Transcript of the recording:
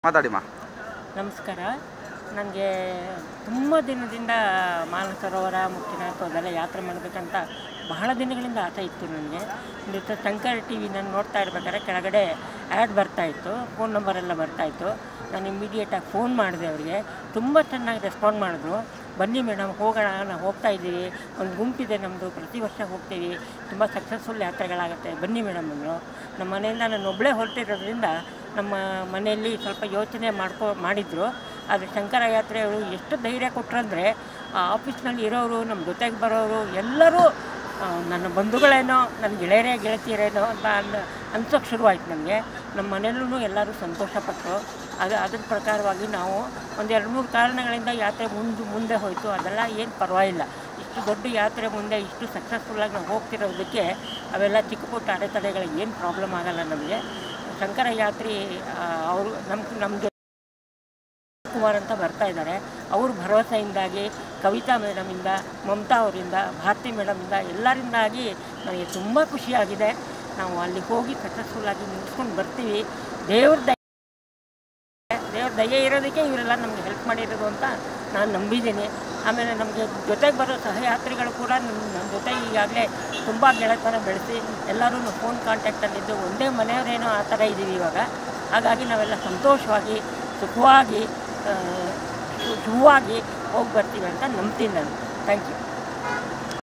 ಮಾತಾಡಿಮ್ಮ ನಮಸ್ಕಾರ ನನಗೆ ತುಂಬ ದಿನದಿಂದ ಮಾನಸ ಸರೋವರ ಮುಕ್ತಿನಾಥ ಅದೆಲ್ಲ ಯಾತ್ರೆ ಮಾಡಬೇಕಂತ ಬಹಳ ದಿನಗಳಿಂದ ಆಸೆ ಇತ್ತು ನನಗೆ ಮತ್ತು ಶಂಕರ್ ಟಿ ವಿ ನಾನು ನೋಡ್ತಾ ಇರ್ಬೇಕಾದ್ರೆ ಕೆಳಗಡೆ ಆ್ಯಡ್ ಬರ್ತಾಯಿತ್ತು ಫೋನ್ ನಂಬರ್ ಎಲ್ಲ ಬರ್ತಾಯಿತ್ತು ನಾನು ಇಮಿಡಿಯೇಟಾಗಿ ಫೋನ್ ಮಾಡಿದೆ ಅವರಿಗೆ ತುಂಬ ಚೆನ್ನಾಗಿ ರೆಸ್ಪಾಂಡ್ ಮಾಡಿದ್ರು ಬನ್ನಿ ಮೇಡಮ್ ಹೋಗೋಣ ನಾವು ಹೋಗ್ತಾ ಇದ್ದೀವಿ ಒಂದು ಗುಂಪಿದೆ ನಮ್ಮದು ಪ್ರತಿ ವರ್ಷ ಹೋಗ್ತೀವಿ ತುಂಬ ಸಕ್ಸಸ್ಫುಲ್ ಯಾತ್ರೆಗಳಾಗುತ್ತೆ ಬನ್ನಿ ಮೇಡಮ್ ಅಂದರು ನಮ್ಮ ಮನೆಯಿಂದ ನಾನು ಒಬ್ಬಳೇ ಹೊರಟಿರೋದ್ರಿಂದ ನಮ್ಮ ಮನೆಯಲ್ಲಿ ಸ್ವಲ್ಪ ಯೋಚನೆ ಮಾಡ್ಕೊ ಮಾಡಿದರು ಆದರೆ ಶಂಕರ ಯಾತ್ರೆಯವರು ಎಷ್ಟು ಧೈರ್ಯ ಕೊಟ್ಟರಂದರೆ ಆಫೀಸ್ನಲ್ಲಿ ಇರೋರು ನಮ್ಮ ಜೊತೆಗೆ ಬರೋರು ಎಲ್ಲರೂ ಆ, ನನ್ನ ಬಂಧುಗಳೇನೋ ನನ್ನ ಗೆಳೆಯರೇ ಗೆಳತಿಯರೇನೋ ಅಂತ ಅನ್ ಅನ್ಸೋಕ್ಕೆ ಶುರುವಾಯ್ತು ನನಗೆ ನಮ್ಮ ಮನೆಯಲ್ಲೂ ಎಲ್ಲರೂ ಸಂತೋಷಪಟ್ಟರು ಅದು ಅದ್ರ ಪ್ರಕಾರವಾಗಿ ನಾವು ಒಂದು ಎರಡು ಮೂರು ಕಾರಣಗಳಿಂದ ಯಾತ್ರೆ ಮುಂದೆ ಮುಂದೆ ಹೋಯಿತು ಅದೆಲ್ಲ ಏನು ಪರವಾಗಿಲ್ಲ ಇಷ್ಟು ದೊಡ್ಡ ಯಾತ್ರೆ ಮುಂದೆ ಇಷ್ಟು ಸಕ್ಸಸ್ಫುಲ್ಲಾಗಿ ನಾವು ಹೋಗ್ತಿರೋದಕ್ಕೆ ಅವೆಲ್ಲ ಚಿಕ್ಕ ಪುಟ್ಟ ಅಡೆತಡೆಗಳಿಗೆ ಏನು ಪ್ರಾಬ್ಲಮ್ ಆಗಲ್ಲ ನಮಗೆ ಶಂಕರ ಯಾತ್ರಿ ಅವರು ನಮ್ಮ ನಮ್ಮ ಜೊ ಕುಮಾರ್ ಅಂತ ಬರ್ತಾ ಇದ್ದಾರೆ ಅವ್ರ ಭರವಸೆಯಿಂದಾಗಿ ಕವಿತಾ ಮೇಡಮಿಂದ ಮಮತಾ ಅವರಿಂದ ಭಾರತಿ ಮೇಡಮಿಂದ ಎಲ್ಲರಿಂದಾಗಿ ನನಗೆ ತುಂಬ ಖುಷಿಯಾಗಿದೆ ನಾವು ಅಲ್ಲಿ ಹೋಗಿ ಸಕ್ಸಸ್ಫುಲ್ಲಾಗಿ ಮುಗಿಸ್ಕೊಂಡು ಬರ್ತೀವಿ ದೇವ್ರ ದಯ ದೇವ್ರ ದಯೆ ಇರೋದಕ್ಕೆ ಇವರೆಲ್ಲ ನಮಗೆ ಹೆಲ್ಪ್ ಮಾಡಿರೋದು ಅಂತ ನಾನು ನಂಬಿದ್ದೀನಿ ಆಮೇಲೆ ನಮಗೆ ಜೊತೆಗೆ ಬರೋ ಸಹಯಾತ್ರಿಗಳು ಕೂಡ ನಮ್ಮ ನಮ್ಮ ಜೊತೆ ಈಗಾಗಲೇ ತುಂಬ ಗೆಳೆತನ ಬೆಳೆಸಿ ಎಲ್ಲರೂ ಫೋನ್ ಕಾಂಟ್ಯಾಕ್ಟಲ್ಲಿದ್ದು ಒಂದೇ ಮನೆಯವರೇನೋ ಆ ಥರ ಇದ್ದೀವಿ ಇವಾಗ ಹಾಗಾಗಿ ನಾವೆಲ್ಲ ಸಂತೋಷವಾಗಿ ಸುಖವಾಗಿ ಆ, ಶು- ಶುಭವಾಗಿ ಹೋಗಿ ಬರ್ತೀವಿ ಅಂತ ನಂಬ್ತೀನಿ ನಾನು ಥ್ಯಾಂಕ್ ಯು